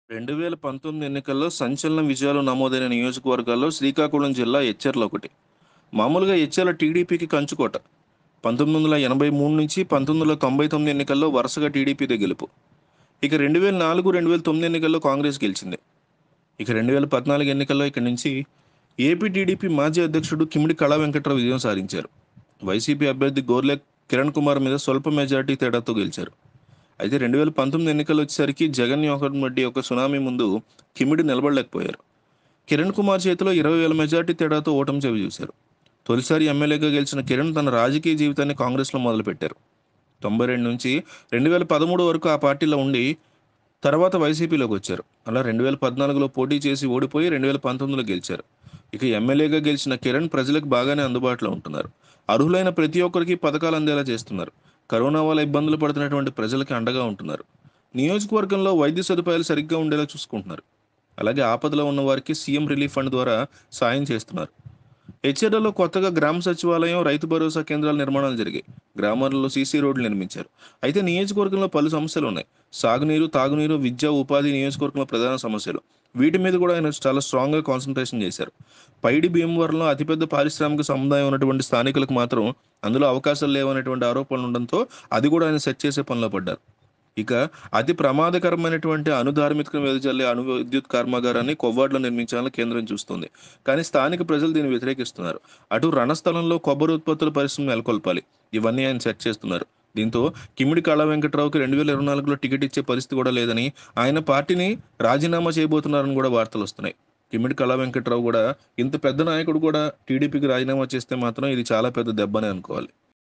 రెండు వేల పంతొమ్మిది ఎన్నికల్లో సంచలన విజయాలు నమోదైన నియోజకవర్గాల్లో శ్రీకాకుళం జిల్లా ఎచ్చెర్ల ఒకటి మామూలుగా ఎచ్చెర్ల టీడీపీకి కంచుకోట పంతొమ్మిది వందల ఎనభై మూడు నుంచి పంతొమ్మిది వందల తొంభై తొమ్మిది ఎన్నికల్లో వరుసగా టీడీపీదే గెలుపు ఇక రెండు వేల నాలుగు రెండు వేల తొమ్మిది ఎన్నికల్లో కాంగ్రెస్ గెలిచింది ఇక రెండు వేల పద్నాలుగు ఎన్నికల్లో ఇక్కడి నుంచి ఏపీ టీడీపీ మాజీ అధ్యక్షుడు కిమిడి కళా వెంకట్రావు విజయం సాధించారు వైసీపీ అభ్యర్థి గోర్లె కిరణ్ కుమార్ మీద స్వల్ప మెజార్టీ తేడాతో గెలిచారు అయితే రెండు వేల పంతొమ్మిది ఎన్నికలు వచ్చేసరికి జగన్ యోహన్ రెడ్డి యొక్క సునామీ ముందు కిమిడి నిలబడలేకపోయారు కిరణ్ కుమార్ చేతిలో ఇరవై వేల మెజార్టీ తేడాతో ఓటమి చెవి చూశారు తొలిసారి ఎమ్మెల్యేగా గెలిచిన కిరణ్ తన రాజకీయ జీవితాన్ని కాంగ్రెస్లో మొదలుపెట్టారు తొంభై రెండు నుంచి రెండు వేల పదమూడు వరకు ఆ పార్టీలో ఉండి తర్వాత వైసీపీలోకి వచ్చారు అలా రెండు వేల పద్నాలుగులో పోటీ చేసి ఓడిపోయి రెండు వేల పంతొమ్మిదిలో గెలిచారు ఇక ఎమ్మెల్యేగా గెలిచిన కిరణ్ ప్రజలకు బాగానే అందుబాటులో ఉంటున్నారు అర్హులైన ప్రతి ఒక్కరికి పథకాలు అందేలా చేస్తున్నారు కరోనా వల్ల ఇబ్బందులు పడుతున్నటువంటి ప్రజలకి అండగా ఉంటున్నారు నియోజకవర్గంలో వైద్య సదుపాయాలు సరిగ్గా ఉండేలా చూసుకుంటున్నారు అలాగే ఆపదలో ఉన్న వారికి సీఎం రిలీఫ్ ఫండ్ ద్వారా సాయం చేస్తున్నారు హెచ్ఎర్లలో కొత్తగా గ్రామ సచివాలయం రైతు భరోసా కేంద్రాల నిర్మాణాలు జరిగాయి గ్రామాలలో సీసీ రోడ్లు నిర్మించారు అయితే నియోజకవర్గంలో పలు సమస్యలు ఉన్నాయి సాగునీరు తాగునీరు విద్య ఉపాధి నియోజకవర్గంలో ప్రధాన సమస్యలు వీటి మీద కూడా ఆయన చాలా స్ట్రాంగ్గా కాన్సన్ట్రేషన్ చేశారు పైడి భీమవరంలో అతిపెద్ద పారిశ్రామిక సముదాయం ఉన్నటువంటి స్థానికులకు మాత్రం అందులో అవకాశాలు లేవనేటువంటి ఆరోపణలు ఉండడంతో అది కూడా ఆయన సెట్ చేసే పనిలో పడ్డారు ఇక అతి ప్రమాదకరమైనటువంటి అణుధార్మిక వెదజల్లే అణు విద్యుత్ కర్మాగారాన్ని కొవ్వాడ్లో నిర్మించాలని కేంద్రం చూస్తుంది కానీ స్థానిక ప్రజలు దీన్ని వ్యతిరేకిస్తున్నారు అటు రణస్థలంలో కొబ్బరి ఉత్పత్తుల పరిశ్రమ నెలకొల్పాలి ఇవన్నీ ఆయన సెట్ చేస్తున్నారు దీంతో కిమిడి కళా వెంకట్రావుకి రెండు వేల ఇరవై నాలుగులో టికెట్ ఇచ్చే పరిస్థితి కూడా లేదని ఆయన పార్టీని రాజీనామా చేయబోతున్నారని కూడా వార్తలు వస్తున్నాయి కిమిడి కళా వెంకట్రావు కూడా ఇంత పెద్ద నాయకుడు కూడా టీడీపీకి రాజీనామా చేస్తే మాత్రం ఇది చాలా పెద్ద దెబ్బనే అనుకోవాలి